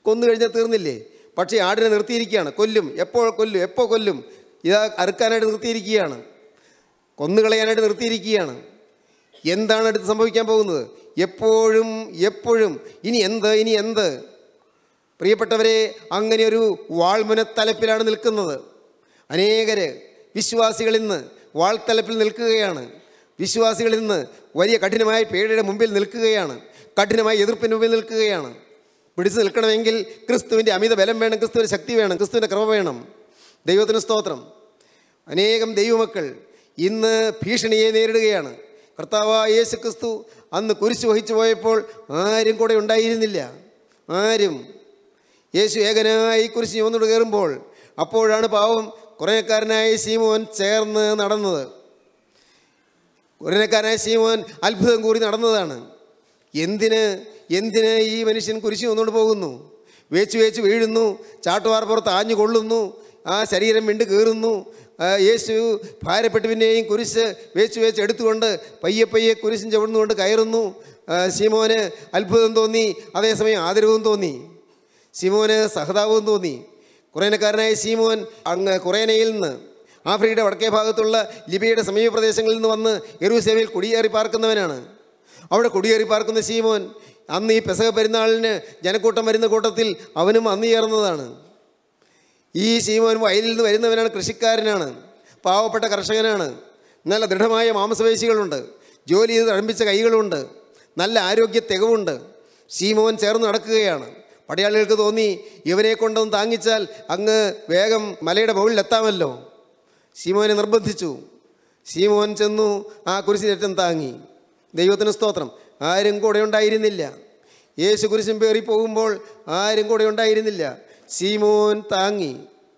കൊന്നു കഴിഞ്ഞാൽ തീർന്നില്ലേ പക്ഷേ ആടിനെ നിർത്തിയിരിക്കുകയാണ് കൊല്ലും എപ്പോൾ കൊല്ലും എപ്പോൾ കൊല്ലും ഇതാ അറുക്കാനായിട്ട് നിർത്തിയിരിക്കുകയാണ് കൊന്നുകളയാനായിട്ട് നിർത്തിയിരിക്കുകയാണ് എന്താണ് അടുത്ത് സംഭവിക്കാൻ പോകുന്നത് എപ്പോഴും എപ്പോഴും ഇനി എന്ത് ഇനി എന്ത് പ്രിയപ്പെട്ടവരെ അങ്ങനെ ഒരു വാൾമുനത്തലപ്പിലാണ് നിൽക്കുന്നത് അനേകര് വിശ്വാസികൾ ഇന്ന് വാൾത്തലപ്പിൽ നിൽക്കുകയാണ് വിശ്വാസികൾ ഇന്ന് വലിയ കഠിനമായ പേടിയുടെ മുമ്പിൽ നിൽക്കുകയാണ് കഠിനമായ എതിർപ്പിന് മുമ്പിൽ നിൽക്കുകയാണ് പിടിച്ചു നിൽക്കണമെങ്കിൽ ക്രിസ്തുവിൻ്റെ അമിത ബലം വേണം ക്രിസ്തുവിൻ്റെ ശക്തി വേണം ക്രിസ്തുവിൻ്റെ കൃപ വേണം ദൈവത്തിന് സ്തോത്രം അനേകം ദൈവമക്കൾ ഇന്ന് ഭീഷണിയെ നേരിടുകയാണ് കർത്താവായ യേശു ക്രിസ്തു അന്ന് കുരിശ് വഹിച്ചു പോയപ്പോൾ ആരും കൂടെ ഉണ്ടായിരുന്നില്ല ആരും യേശു ഏകനായി കുരിശ് ചുമന്നുകൊണ്ട് കയറുമ്പോൾ അപ്പോഴാണ് പാവം കുറേക്കാരനായ ശീമോൻ ചേർന്ന് നടന്നത് കുറേക്കാരനായ ശീമോൻ അത്ഭുതം കൂറി നടന്നതാണ് എന്തിന് എന്തിന് ഈ മനുഷ്യൻ കുരിശ് വന്നുകൊണ്ട് പോകുന്നു വേച്ച് വേച്ച് വീഴുന്നു ചാട്ടുവാർ പുറത്ത് ആഞ്ഞു കൊള്ളുന്നു ആ ശരീരം വിണ്ട് കീറുന്നു ആ, യേശു ഭാരപ്പെട്ട് പിന്നെയും കുരിശ് വേച്ച് വേച്ച് എടുത്തുകൊണ്ട് പയ്യെ പയ്യെ കുരിശും ചവിടുന്നുകൊണ്ട് കയറുന്നു ആ, ശീമോന് അത്ഭുതം തോന്നി അതേസമയം ആദരവും തോന്നി ശിമോന് സഹതാപവും തോന്നി കുറേനക്കാരനായ ശീമോൻ അങ്ങ് കുറേനയിൽ നിന്ന് ആഫ്രിക്കയുടെ വടക്കേ ഭാഗത്തുള്ള ലിബിയയുടെ സമീപ പ്രദേശങ്ങളിൽ നിന്ന് വന്ന് യെരൂസലേമിൽ കുടിയേറി പാർക്കുന്നവനാണ് അവിടെ കുടിയേറി പാർക്കുന്ന ശീമോൻ അന്ന് ഈ പെസക പെരുന്നാളിന് ജനക്കൂട്ടം വരുന്ന കൂട്ടത്തിൽ അവനും അന്ന് ചേർന്നതാണ് ഈ ശീമോൻ വയലിൽ നിന്ന് വരുന്നവനാണ് കൃഷിക്കാരനാണ് പാവപ്പെട്ട കർഷകനാണ് നല്ല ദൃഢമായ മാംസപേശികളുണ്ട് ജോലി ചെയ്ത് തഴമ്പിച്ച കൈകളുണ്ട് നല്ല ആരോഗ്യ തികവുണ്ട് ശീമോൻ ചേർന്ന് നടക്കുകയാണ് പടയാളികൾക്ക് തോന്നി ഇവനെ കൊണ്ടൊന്ന് താങ്ങിച്ചാൽ അങ്ങ് വേഗം മലയുടെ മുകളിലെത്താമല്ലോ ശീമോനെ നിർബന്ധിച്ചു ശീമോൻ ചെന്നു ആ കുരിശിനേറ്റം താങ്ങി ദൈവത്തിന് സ്തോത്രം ആരും കൂടെ ഉണ്ടായിരുന്നില്ല യേശു കുരിശും പേറി പോകുമ്പോൾ ആരും കൂടെ ഉണ്ടായിരുന്നില്ല ശീമോൻ താങ്ങി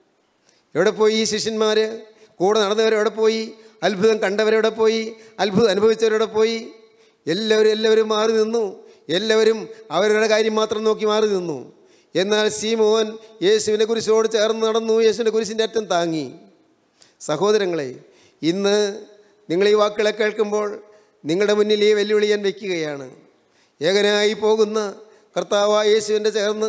എവിടെ പോയി ഈ ശിഷ്യന്മാർ കൂടെ നടന്നവരെവിടെ പോയി അത്ഭുതം കണ്ടവരെവിടെ പോയി അത്ഭുതം അനുഭവിച്ചവരെവിടെ പോയി എല്ലാവരും എല്ലാവരും മാറി നിന്നു എല്ലാവരും അവരുടെ കാര്യം മാത്രം നോക്കി മാറി നിന്നു എന്നാൽ സീമോൻ യേശുവിനെ കുരിശോട് ചേർന്ന് നടന്നു യേശുവിൻ്റെ കുരിശിൻ്റെ അറ്റം താങ്ങി സഹോദരങ്ങളെ ഇന്ന് നിങ്ങൾ ഈ വാക്കുകളെ കേൾക്കുമ്പോൾ നിങ്ങളുടെ മുന്നിൽ ഈ വെല്ലുവിളി ഞാൻ വയ്ക്കുകയാണ് ഏകനായി പോകുന്ന കർത്താവായ യേശുവിൻ്റെ ചേർന്ന്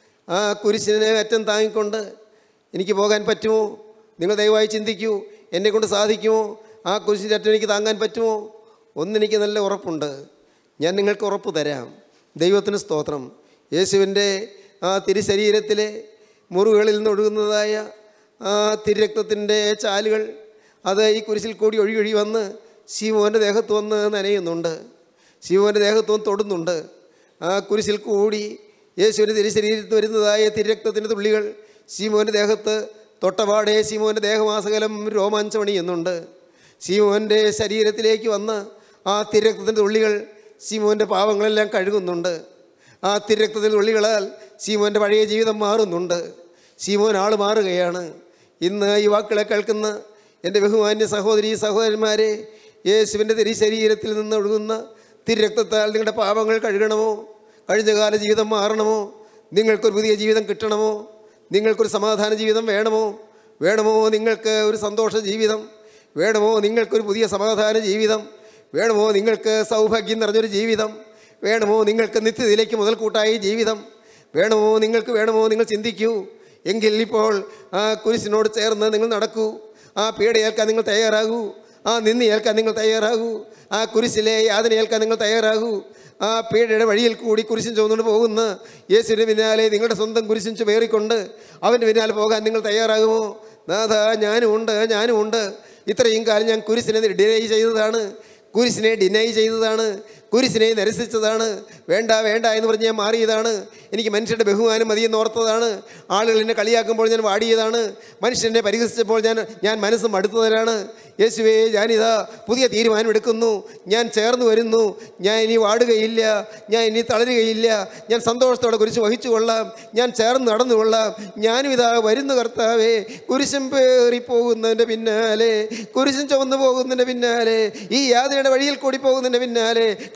ആ കുരിശിനെ അറ്റം താങ്ങിക്കൊണ്ട് എനിക്ക് പോകാൻ പറ്റുമോ നിങ്ങൾ ദയവായി ചിന്തിക്കൂ എന്നെ കൊണ്ട് സാധിക്കുമോ ആ കുരിശിൻ്റെ അറ്റം എനിക്ക് താങ്ങാൻ പറ്റുമോ ഒന്നെനിക്ക് നല്ല ഉറപ്പുണ്ട് ഞാൻ നിങ്ങൾക്ക് ഉറപ്പ് തരാം ദൈവത്തിന് സ്തോത്രം യേശുവിൻ്റെ ആ തിരുശരീരത്തിലെ മുറിവുകളിൽ നിന്ന് ഒഴുകുന്നതായ ആ തിരുരക്തത്തിൻ്റെ ചാലുകൾ അത് ഈ കുരിശിൽ കൂടി ഒഴുകി ഒഴുകി വന്ന് ശിവോൻ്റെ ദേഹത്ത് വന്ന് നനയുന്നുണ്ട് ശിവോൻ്റെ ദേഹത്ത് വന്ന് തൊടുന്നുണ്ട് ആ കുരിശിൽ കൂടി യേശുവിൻ്റെ തിരുശരീരത്തിൽ വരുന്നതായ തിരുരക്തത്തിൻ്റെ തുള്ളികൾ ശിവോൻ്റെ ദേഹത്ത് തൊട്ടപാടെ ശിവോൻ്റെ ദേഹമാസകലം രോമാഞ്ചമണിയുന്നുണ്ട് ശിവോൻ്റെ ശരീരത്തിലേക്ക് വന്ന് ആ തിരുരക്തത്തിൻ്റെ തുള്ളികൾ ശിവോൻ്റെ പാവങ്ങളെല്ലാം കഴുകുന്നുണ്ട് ആ തിരുരക്തത്തിൻ്റെ തുള്ളികളാൽ ശിവോൻ്റെ പഴയ ജീവിതം മാറുന്നുണ്ട് ശിവോൻ ആൾ മാറുകയാണ് ഇന്ന് ഈ വാക്കുകളെ കേൾക്കുന്ന എൻ്റെ ബഹുമാന്യ സഹോദരി സഹോദരന്മാരെ യേശുവിൻ്റെ തിരുശരീരത്തിൽ നിന്ന് ഒഴുകുന്ന തിരുരക്തത്താൽ നിങ്ങളുടെ പാപങ്ങൾ കഴുകണമോ കഴിഞ്ഞ കാല ജീവിതം മാറണമോ നിങ്ങൾക്കൊരു പുതിയ ജീവിതം കിട്ടണമോ നിങ്ങൾക്കൊരു സമാധാന ജീവിതം വേണമോ വേണമോ നിങ്ങൾക്ക് ഒരു സന്തോഷ ജീവിതം വേണമോ നിങ്ങൾക്കൊരു പുതിയ സമാധാന ജീവിതം വേണമോ നിങ്ങൾക്ക് സൗഭാഗ്യം നിറഞ്ഞൊരു ജീവിതം വേണമോ നിങ്ങൾക്ക് നിത്യതയിലേക്ക് മുതൽക്കൂട്ടായ ജീവിതം വേണമോ നിങ്ങൾക്ക് വേണമോ നിങ്ങൾ ചിന്തിക്കൂ എങ്കിൽ ഇപ്പോൾ ആ കുരിശിനോട് ചേർന്ന് നിങ്ങൾ നടക്കൂ ആ പീഡയേൽക്കാൻ നിങ്ങൾ തയ്യാറാകൂ ആ നിന്ന് ഏൽക്കാൻ നിങ്ങൾ തയ്യാറാകൂ ആ കുരിശിലെ യാതന ഏൽക്കാൻ നിങ്ങൾ തയ്യാറാകൂ ആ പീഡയുടെ വഴിയിൽ കൂടി കുരിശും ചുമന്നുകൊണ്ട് പോകുന്ന യേശുവിൻ്റെ പിന്നാലെ നിങ്ങളുടെ സ്വന്തം കുരിശും ചുമേറിക്കൊണ്ട് അവൻ്റെ പിന്നാലെ പോകാൻ നിങ്ങൾ തയ്യാറാകുമോ നാഥ ഞാനും ഉണ്ട് ഞാനും ഉണ്ട് ഇത്രയും കാലം ഞാൻ കുരിശിനെ ഡിനൈ ചെയ്തതാണ് കുരിശിനെ ഡിനൈ ചെയ്തതാണ് കുരിശിനെ നിരസിച്ചതാണ് വേണ്ട വേണ്ട എന്ന് പറഞ്ഞ് ഞാൻ മാറിയതാണ് എനിക്ക് മനുഷ്യരുടെ ബഹുമാനം മതിയെന്ന് ഓർത്തതാണ് ആളുകൾ എന്നെ കളിയാക്കുമ്പോൾ ഞാൻ വാടിയതാണ് മനുഷ്യനെ പരിഹസിച്ചപ്പോൾ ഞാൻ ഞാൻ മനസ്സ് മടുത്തതിലാണ് യേശുവേ ഞാനിതാ പുതിയ തീരുമാനമെടുക്കുന്നു ഞാൻ ചേർന്ന് വരുന്നു ഞാൻ ഇനി വാടുകയില്ല ഞാൻ ഇനി തളരുകയില്ല ഞാൻ സന്തോഷത്തോടെ കുരിശ് വഹിച്ചു കൊള്ളാം ഞാൻ ചേർന്ന് നടന്നു കൊള്ളാം ഞാനും ഇതാ വരുന്നു കർത്താവേ കുരിശും പേറി പോകുന്നതിൻ്റെ പിന്നാലെ കുരിശും ചുവന്നു പോകുന്നതിൻ്റെ പിന്നാലെ ഈ യാതനയുടെ വഴിയിൽ കൂടി പോകുന്നതിൻ്റെ പിന്നാലെ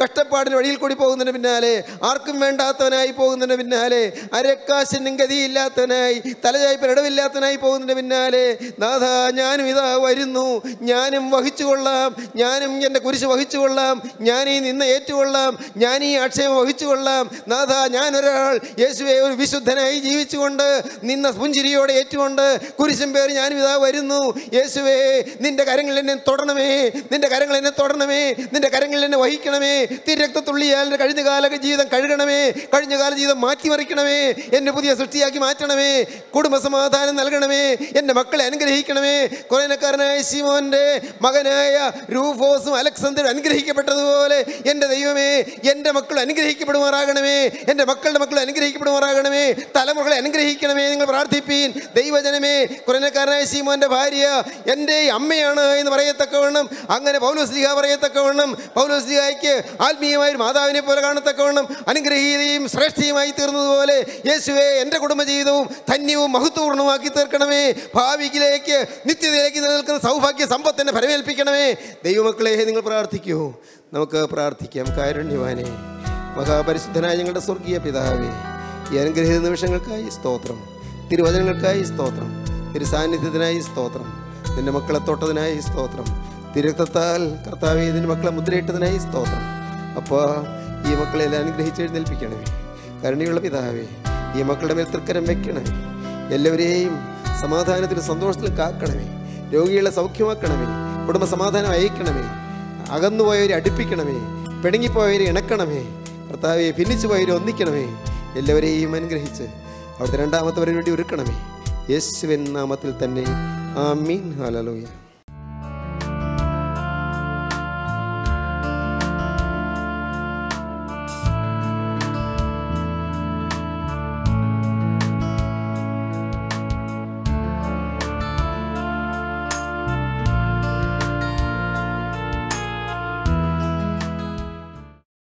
കഷ്ടപ്പാടിന് വഴിയിൽ കൂടി പോകുന്നതിന് പിന്നാലെ ആർക്കും വേണ്ടാത്തവനായി പോകുന്നതിന് പിന്നാലെ അരക്കാശിനും ഗതിയില്ലാത്തവനായി തലചായ്പ ഇടവില്ലാത്തവനായി പോകുന്നതിന് പിന്നാലെ നാഥ ഞാനും ഇതാ വരുന്നു ഞാനും വഹിച്ചുകൊള്ളാം ഞാനും എൻ്റെ കുരിശ് വഹിച്ചുകൊള്ളാം ഞാൻ ഈ നിന്ന് ഏറ്റുകൊള്ളാം ഞാൻ ഈ ആക്ഷേപം വഹിച്ചുകൊള്ളാം നാഥ ഞാനൊരാൾ യേശുവെ ഒരു വിശുദ്ധനായി ജീവിച്ചുകൊണ്ട് നിന്ന പുഞ്ചിരിയോടെ ഏറ്റുകൊണ്ട് കുരിശും പേര് ഞാനും ഇതാ വരുന്നു യേശുവേ നിന്റെ കരങ്ങളിൽ എന്നെ തൊടണമേ നിന്റെ കരങ്ങൾ എന്നെ തൊടണമേ നിന്റെ കരങ്ങളിൽ എന്നെ വഹിക്കണമേ തിരക്തത്തുള്ളിയാൽ എൻ്റെ കഴിഞ്ഞ കാല ജീവിതം കഴുകണമേ കഴിഞ്ഞ കാല ജീവിതം മാറ്റിമറിക്കണമേ എന്നെ പുതിയ സൃഷ്ടിയാക്കി മാറ്റണമേ കുടുംബ സമാധാനം നൽകണമേ എൻ്റെ മക്കളെ അനുഗ്രഹിക്കണമേ കുറേനക്കാരനായ ശിമോൻ്റെ മകനായ രൂഫോസും അലക്സന്തരും അനുഗ്രഹിക്കപ്പെട്ടതുപോലെ എൻ്റെ ദൈവമേ എൻ്റെ മക്കൾ അനുഗ്രഹിക്കപ്പെടുമാറാകണമേ എൻ്റെ മക്കളുടെ മക്കൾ അനുഗ്രഹിക്കപ്പെടുമാറാകണമേ തലമുറകളെ അനുഗ്രഹിക്കണമേ നിങ്ങൾ പ്രാർത്ഥിപ്പീൻ ദൈവജനമേ കുറേനക്കാരനായ ശിമോൻ്റെ ഭാര്യ എൻ്റെ അമ്മയാണ് എന്ന് പറയത്തക്കവണ്ണം അങ്ങനെ പൗലോസ്ലിഹ പറയത്തക്കവണ്ണം പൗലോസ്ലിഹായ്ക്ക് ആത്മീയമായ ഒരു മാതാവിനെ പോലെ കാണത്തക്കവണ്ണം അനുഗ്രഹീയതയും ശ്രേഷ്ഠയുമായി തീർന്നതുപോലെ യേശുവെ എൻ്റെ കുടുംബജീവിതവും ധന്യവും മഹത്വപൂർണ്ണമാക്കി തീർക്കണമേ ഭാവിയിലേക്ക് നിത്യതയിലേക്ക് നിലനിൽക്കുന്ന സൗഭാഗ്യ സമ്പത്തിനെ ഫലമേൽപ്പിക്കണമേ ദൈവമക്കളെ നിങ്ങൾ പ്രാർത്ഥിക്കൂ നമുക്ക് പ്രാർത്ഥിക്കാം കാരുണ്യവാനെ മഹാപരിശുദ്ധനായ ഞങ്ങളുടെ സ്വർഗീയ പിതാവേ ഈ അനുഗ്രഹീത നിമിഷങ്ങൾക്കായി സ്തോത്രം തിരുവചനങ്ങൾക്കായി സ്തോത്രം തിരു സാന്നിധ്യത്തിനായി സ്തോത്രം നിന്റെ മക്കളെ തൊട്ടതിനായി സ്തോത്രം തിരുരക്തത്താൽ കർത്താവെ നിന്റെ മക്കളെ മുദ്രയിട്ടതിനായി സ്തോത്രം അപ്പോൾ ഈ മക്കളെ എല്ലാം അനുഗ്രഹിച്ച് എഴുന്നേൽപ്പിക്കണമേ കരുണയുള്ള പിതാവേ ഈ മക്കളുടെ മേൽ തൃക്കരം വെക്കണമേ എല്ലാവരെയും സമാധാനത്തിലും സന്തോഷത്തിലും കാക്കണമേ രോഗികളെ സൗഖ്യമാക്കണമേ കുടുംബ സമാധാനം അയക്കണമേ അകന്നുപോയവരെ അടുപ്പിക്കണമേ പിണങ്ങിപ്പോയവരെ ഇണക്കണമേ കർത്താവെ ഭിന്നിച്ചു പോയവരെ ഒന്നിക്കണമേ എല്ലാവരെയും അനുഗ്രഹിച്ച് അവിടുത്തെ രണ്ടാമത്തവരെ വേണ്ടി ഒരുക്കണമേ യേശുവിൻ നാമത്തിൽ തന്നെ ആമീൻ ഹല്ലേലൂയ